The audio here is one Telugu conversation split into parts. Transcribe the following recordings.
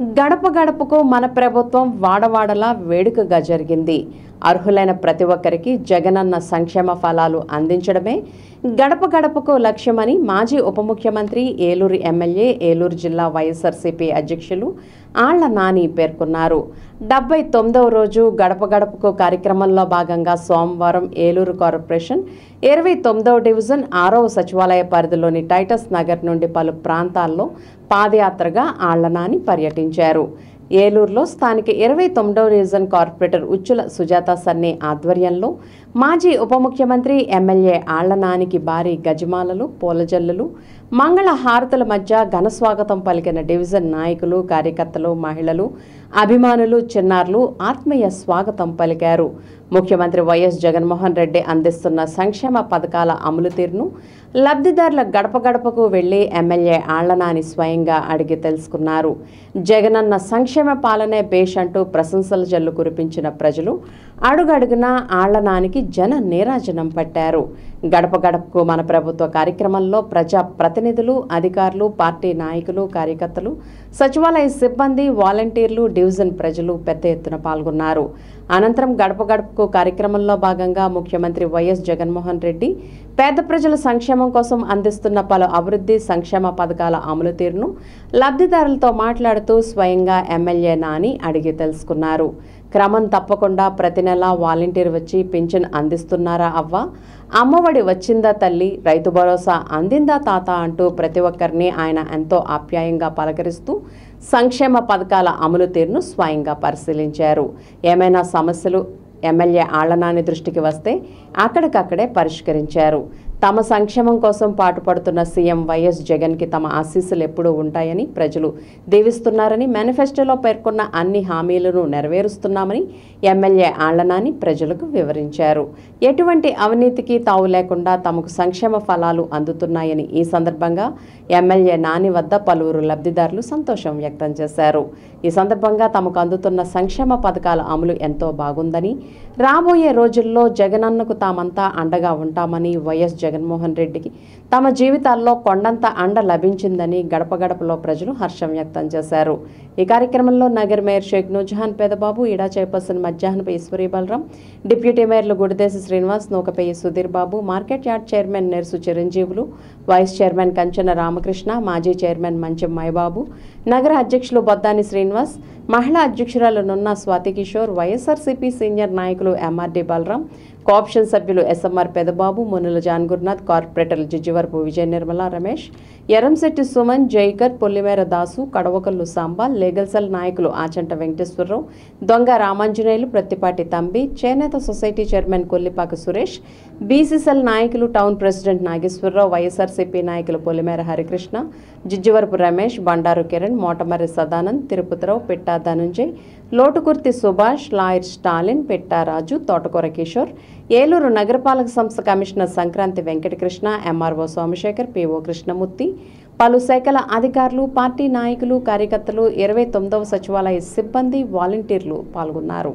గడప గడపకు మన ప్రభుత్వం వాడవాడలా వేడుకగా జరిగింది అర్హులైన ప్రతి ఒక్కరికి జగనన్న సంక్షేమ ఫలాలు అందించడమే గడప గడపకు లక్ష్యమని మాజీ ఉప ముఖ్యమంత్రి ఏలూరు ఎమ్మెల్యే ఏలూరు జిల్లా వైఎస్ఆర్సీపీ అధ్యక్షులు ఆళ్ల నాని పేర్కొన్నారు డెబ్బై తొమ్మిదవ రోజు గడప గడపకు కార్యక్రమంలో భాగంగా సోమవారం ఏలూరు కార్పొరేషన్ ఇరవై తొమ్మిదవ డివిజన్ ఆరవ సచివాలయ పరిధిలోని టైటస్ నగర్ నుండి పలు ప్రాంతాల్లో పాదయాత్రగా ఆళ్ల నాని పర్యటించారు ఏలూరులో స్థానిక ఇరవై తొమ్మిదవ డివిజన్ కార్పొరేటర్ ఉచ్చుల సుజాత సన్ని ఆధ్వర్యంలో మాజీ ఉప ముఖ్యమంత్రి ఎమ్మెల్యే ఆళ్ల నానికి భారీ గజమాలలు పూలజల్లులు మంగళ హారతుల మధ్య ఘన స్వాగతం పలికిన డివిజన్ నాయకులు కార్యకర్తలు మహిళలు అభిమానులు చిన్నారులు ఆత్మీయ స్వాగతం పలికారు ముఖ్యమంత్రి వైఎస్ జగన్మోహన్ రెడ్డి అందిస్తున్న సంక్షేమ పథకాల అమలు తీరును లబ్ధిదారుల గడప గడపకు వెళ్లి ఎమ్మెల్యే ఆళ్లనాని స్వయంగా అడిగి తెలుసుకున్నారు జగనన్న సంక్షేమ పాలనే బేష్ అంటూ ప్రశంసల జల్లు కురిపించిన ప్రజలు అడుగడుగునా ఆళ్లనానికి జన నీరాజనం పట్టారు గడప గడపకు మన ప్రభుత్వ కార్యక్రమంలో ప్రజా ప్రతినిధులు అధికారులు పార్టీ నాయకులు కార్యకర్తలు సచివాలయ సిబ్బంది వాలంటీర్లు డివిజన్ ప్రజలు పెద్ద ఎత్తున పాల్గొన్నారు అనంతరం గడప గడపకు కార్యక్రమంలో భాగంగా ముఖ్యమంత్రి వైఎస్ జగన్మోహన్ రెడ్డి పేద ప్రజల సంక్షేమం కోసం అందిస్తున్న పలు అభివృద్ధి సంక్షేమ పథకాల అమలు తీరును లబ్ధిదారులతో మాట్లాడుతూ స్వయంగా ఎమ్మెల్యే నాని అడిగి తెలుసుకున్నారు క్రమం తప్పకుండా ప్రతి నెలా వాలంటీర్ వచ్చి పింఛన్ అందిస్తున్నారా అవ్వ అమ్మఒడి వచ్చిందా తల్లి రైతు భరోసా అందిందా తాత అంటూ ప్రతి ఒక్కరిని ఆయన ఎంతో ఆప్యాయంగా పలకరిస్తూ సంక్షేమ పథకాల అమలు తీరును స్వయంగా పరిశీలించారు ఏమైనా సమస్యలు ఎమ్మెల్యే ఆళ్లనాని దృష్టికి వస్తే అక్కడికక్కడే పరిష్కరించారు తమ సంక్షేమం కోసం పాటుపడుతున్న సీఎం వైఎస్ జగన్కి తమ ఆశీస్సులు ఎప్పుడూ ఉంటాయని ప్రజలు దీవిస్తున్నారని మేనిఫెస్టోలో పేర్కొన్న అన్ని హామీలను నెరవేరుస్తున్నామని ఎమ్మెల్యే ఆళ్లనాని ప్రజలకు వివరించారు ఎటువంటి అవినీతికి తావు లేకుండా తమకు సంక్షేమ ఫలాలు అందుతున్నాయని ఈ సందర్భంగా ఎమ్మెల్యే నాని వద్ద పలువురు లబ్ధిదారులు సంతోషం వ్యక్తం చేశారు ఈ సందర్భంగా తమకు అందుతున్న సంక్షేమ పథకాల అమలు ఎంతో బాగుందని రాబోయే రోజుల్లో జగనన్నకు తామంతా అండగా ఉంటామని వైఎస్ జగన్మోహన్ రెడ్డికి తమ జీవితాల్లో కొండంత అండ లభించిందని గడప గడపలో ప్రజలు హర్షం వ్యక్తం చేశారు ఈ కార్యక్రమంలో నగర్ మేయర్ షేక్ నూజహాన్ పేదబాబు ఈడా చైర్పర్సన్ మధ్యాహ్నపై ఈశ్వరి బలరాం డిప్యూటీ మేయర్లు Gudidesi Srinivas Nookapeyi Sudheer Babu market yard chairman Nersu Chiranjeevulu vice chairman Kanchana Ramakrishna మాజీ చైర్మన్ మంచెం మైబాబు నగర అధ్యక్షులు బొద్దాని శ్రీనివాస్ మహిళా అధ్యక్షురాలు నున్న స్వాతి కిషోర్ వైఎస్ఆర్సీపీ సీనియర్ నాయకులు ఎంఆర్డి బలరాం కోఆప్షన్ సభ్యులు ఎస్ఎంఆర్ పెదబాబు మునుల జాన్ గురునాథ్ కార్పొరేటర్లు జిజ్జివరపు విజయ నిర్మల రమేష్ ఎరంశెట్టి సుమన్ జైకర్ పొల్లిమేర దాసు కడవకల్లు సాంబా లీగల్ సెల్ నాయకులు ఆచంట వెంకటేశ్వరరావు దొంగ రామాంజనేయులు ప్రత్తిపాటి తంబి చేనేత society chairman Kollipaka Suresh BC cell నాయకులు టౌన్ ప్రెసిడెంట్ నాగేశ్వరరావు వైఎస్ఆర్సీపీ నాయకులు పొలిమేర హరికృష్ణ జిజ్జివరపు రమేష్ బండారు కిరణ్ మోటమర్రి సదానంద్ తిరుపతిరావు పిట్టా ధనుంజయ్ లోటుకుర్తి సుభాష్ లాయర్ స్టాలిన్ పిట్టారాజు తోటకూర కిషోర్ ఏలూరు నగరపాలక సంస్థ commissioner Sankranthi Venkatakrishna MRO Somasekhar PO Krishnamurthy పలు శాఖల అధికారులు పార్టీ నాయకులు కార్యకర్తలు ఇరవై తొమ్మిదవ సచివాలయ సిబ్బంది వాలంటీర్లు పాల్గొన్నారు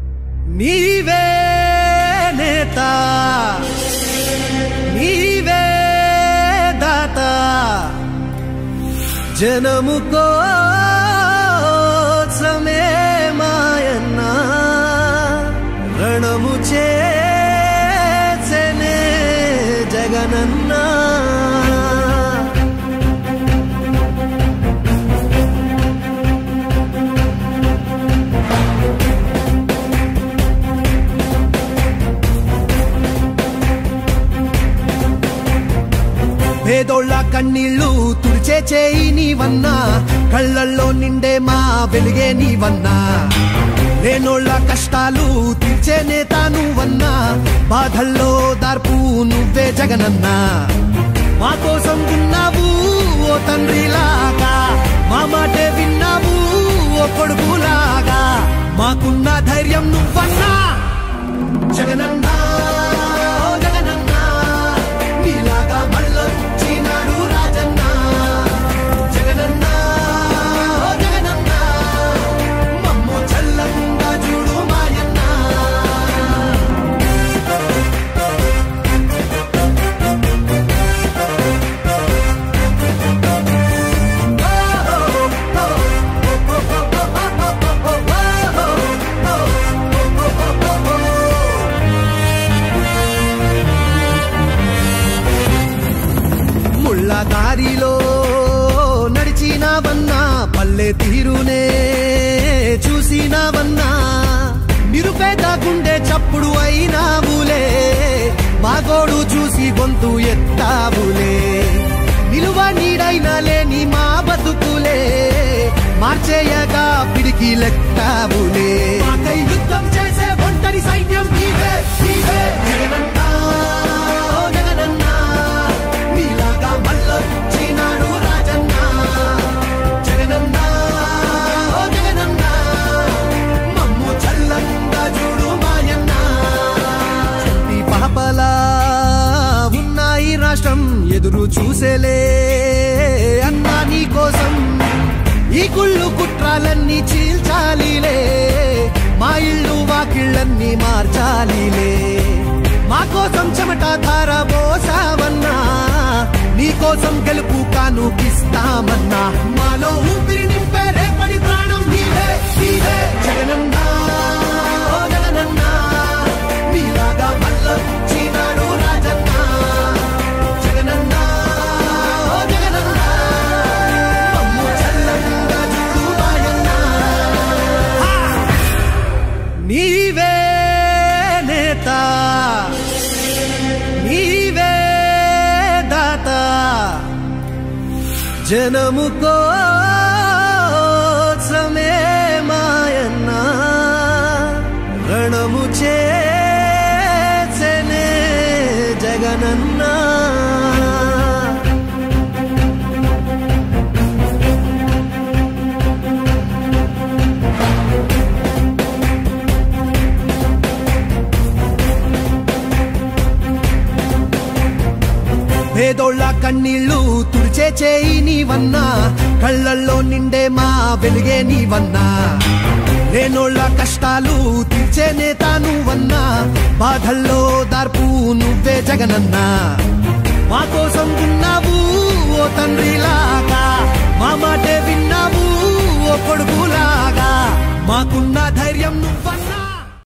నీవే నేత నీవే దాత జనము కోసమే మాయన్న రణము చేసనే జగనన్నా పేదోళ్ళ కన్నీళ్ళు తుడిచే చేయి నీవన్నా కళ్ళల్లో నిండే మా వెలుగే నీవన్నా లేనోళ్ళ కష్టాలు తీర్చే నేత నువ్వన్నా బాధల్లో దార్పు నువ్వే జగనన్నా మా కోసం ఉన్నావు ఓ తండ్రిలాగా మా మాటే విన్నావు ఓ కొడుకులాగా మాకున్న ధైర్యం నువ్వన్నా జగనన్నా ఓ జగనన్నా నీలాగా మళ్ళొచ్చినాడు రాజన్న జగనన్న ఓ జగనన్న మమ్ము చల్లంగా చూడు మాయన్న ఓ, ఓ, ఓ, ఓ, ఓ, పల్లె తీరునే చూసినావన్నా నిరుపేద గుండె చప్పుడు అయినావులే మా గోడు చూసి గొంతు ఎత్తావులే నిలువ నీడైన లేని మా బతుకులే మార్చేయగా పిడికి లెక్కావులే మాకై యుద్ధం చేసే ఒంటరి సైన్యం నీవే నీవే జగనన్నా ఓ జగనన్నా నీలాగా మళ్ళొచ్చినాడు రాజన్నా జగనన్నా ఓ జగనన్నా మమ్ము చల్లంగా చూడు మాయన్నా చంటి పాపలా ఉన్నాయి రాష్ట్రం ఎదురు చూసేలే అన్నా నీ కోసం ఈ కుళ్ళు కుట్రాలన్నీ చీల్చాలిలే మా ఇళ్ళు వాకిళ్ళన్నీ మార్చాలిలే మా కోసం చెమట ధార పోసావన్నా నీ కోసం గెలుపు కానుకిస్తామన్నా మాలో ఊపిరి నింపే రేపటి ప్రాణం నీవే నీవే జగనన్నా ఓ జగనన్నా నీలాగా మళ్ళొచ్చినాడు రాజన్నా జగనన్నా ఓ జగనన్నా మమ్ము చల్లంగా చూడు మాయన్నా హా! నీవే నేత నీవే దాత జనము కోసమే మాయన్నా రణము చేసనే జగనన్నా పేదోళ్ళ కన్నీళ్ళు తుడిచే చేయి నీవన్నా కళ్ళల్లో నిండే మా వెలుగే నీవన్నా లేనోళ్ళ కష్టాలు తీర్చే నేత నువ్వన్నా బాధల్లో దార్పు నువ్వే జగనన్నా మా కోసం ఉన్నావు ఓ తండ్రిలాగా మా మాటే విన్నావు ఓ కొడుకులాగా మాకున్న